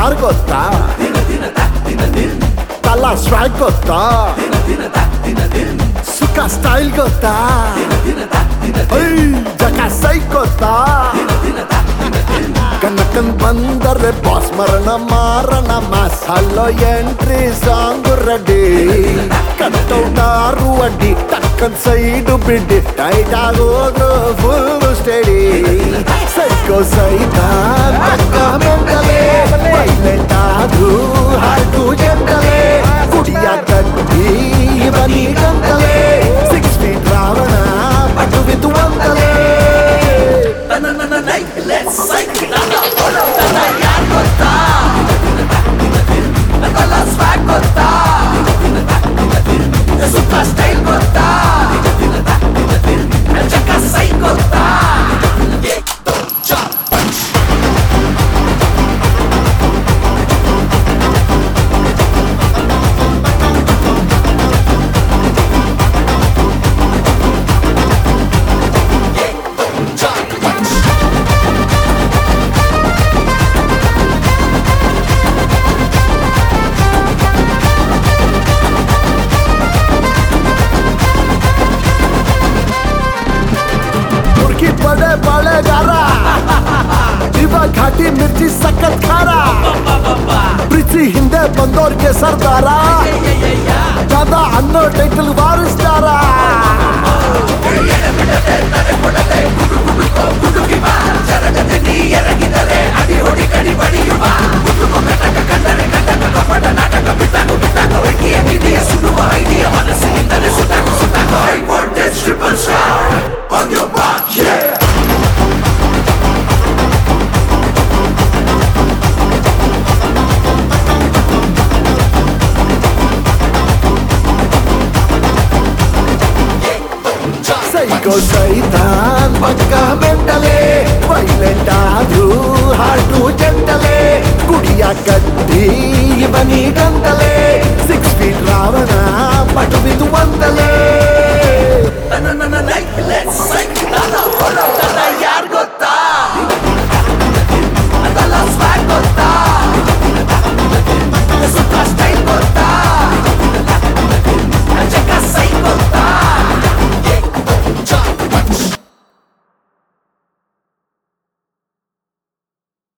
star కొత్తా తల swag కొత్తా సుఖ style కొత్తా జకా సై కొత్తా కనకన్ ಬಂದರೆ ಬಾಸ್ ಮರಣ ಮಾರಣ ಮಸಾಲೋ ಎಂಟ್ರಿ ಸಾಂಗ್ ರೆಡಿ ಕಟ್ಟೌಟಾರು ಅಡ್ಡಿ ಟಕ್ಕನ್ ಸೈಡು ಬಿಡ್ಡಿ ಟೈಟ್ ಆಗೋದು ಫುಲ್ ಸ್ಟಡಿ ಸೈಕೋ ಸೈತ ಪಕ್ಕ ಮೆಂಟಲೆ ವೈಲೆಂಟ್ ಆದ್ರೂ ಹಾರ್ಟು ಜಂಟಲೆ ಕುಡಿಯ ಕಟ್ಟಿ ಬನ್ನಿ ಗಂಟಲೆ ಸಿಕ್ಸ್ ಫೀಟ್ ರಾವಣ ಪಟ್ಟು ಬಿದ್ದು ಅಂತಲೇ ಮುರ್ಗಿ ಪಡೆ ಬಾಳೆಗಾರ ಇವ ಘಾಟಿ ಮಿರ್ಚಿ ಸಖತ್ ಖಾರ ಪ್ರೀತಿ ಹಿಂದೆ ಬಂದೋರ್ಗೆ ಸರ್ದಾರ ದಾದ ಅನ್ನೋ ಟೈಟಲ್ ವಾರಿಸ್ತಾರ ಸೈಕೋ ಸೈತಾನ್ ಪಕ್ಕ ಮೆಂಟಲೆ ವೈಲೆಂಟ್ ಆದ್ರೂ ಹಾರ್ಟು ಜಂಟಲೆ ಕುಡಿಯ ಕಟ್ಟಿ ಬನಿ ಗಂಟಲೆ ಸಿಕ್ಸ್ ಫೀಟ್ ರಾವಣ ಪಟು ಬಿದ್ದು ಒಂದಲೇ